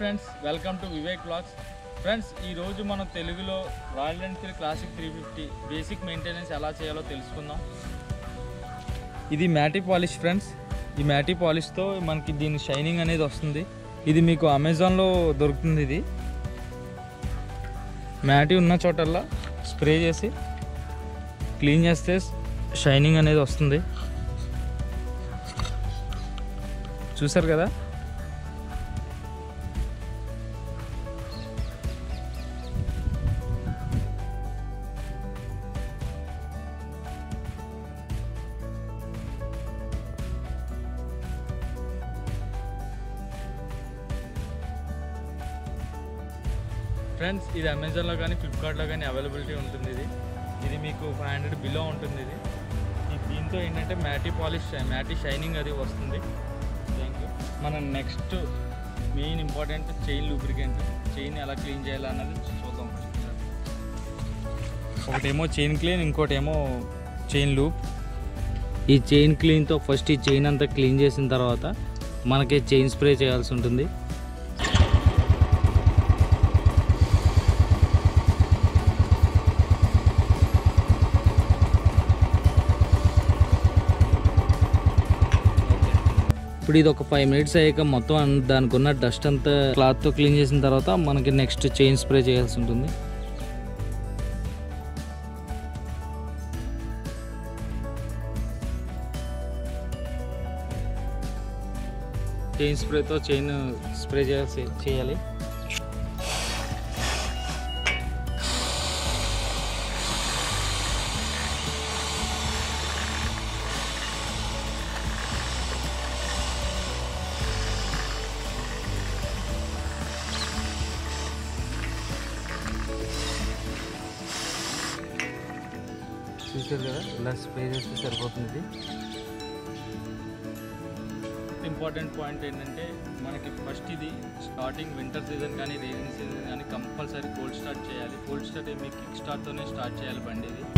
friends welcome to Vivek blogs friends ఈరోజు మనం తెలుగులో Royal Enfield Classic three fifty basic maintenance ఎలా చేయాలో తెలుసుకుందాం ఇది మ్యాటీ పాలిష్ ఫ్రెండ్స్ ఈ మ్యాటీ పాలిష్తో మనకి దీని షైనింగ్ అనేది వస్తుంది ఇది మీకు అమెజాన్లో దొరుకుతుంది ఇది మ్యాటీ ఉన్న చోటల్లా స్ప్రే చేసి క్లీన్ చేస్తే షైనింగ్ అనేది వస్తుంది చూసారు కదా ఫ్రెండ్స్ ఇది అమెజాన్లో కానీ ఫ్లిప్కార్ట్లో కానీ అవైలబిలిటీ ఉంటుంది ఇది ఇది మీకు ఫైవ్ హండ్రెడ్ బిలో ఉంటుంది ఇది ఈ- దీంతో ఏంటంటే మ్యాటీ పాలిష్ మ్యాటీ షైనింగ్ అది వస్తుంది థ్యాంక్ యూ మనం next main important chain lubricant chain ఎలా క్లీన్ చేయాలన్నది చూద్దాం ఒకటేమో చైన్ క్లీన్ ఇంకోటేమో చైన్ లూప్ ఈ చైన్ క్లీన్తో ఫస్ట్ ఈ చైన్ అంతా క్లీన్ చేసిన తర్వాత మనకి చైన్ స్ప్రే చేయాల్సి ఉంటుంది ఇప్పుడు ఇది ఒక ఫైవ్ మినిట్స్ అయ్యాక మొత్తం అన్- దానికి ఉన్న డస్ట్ అంతా క్లాత్తో క్లీన్ చేసిన తర్వాత మనకి నెక్స్ట్ చైన్ స్ప్రే చేయాల్సి ఉంటుంది చైన్ స్ప్రేతో చైన్ స్ప్రే చేయాల్సి చేయాలి చూసారు కదా ఇలా స్ప్రే చేస్తే సరిపోతుంది ఇంపార్టెంట్ పాయింట్ ఏంటంటే మనకి ఫస్ట్ ఇది స్టార్టింగ్ వింటర్ సీజన్ కానీ రైనింగ్ సీజన్ కానీ కంపల్సరీ కోల్డ్ స్టార్ట్ చేయాలి కోల్డ్ స్టార్ట్ మీకు కిక్ స్టార్ట్తోనే స్టార్ట్ చేయాలి బండి ఇది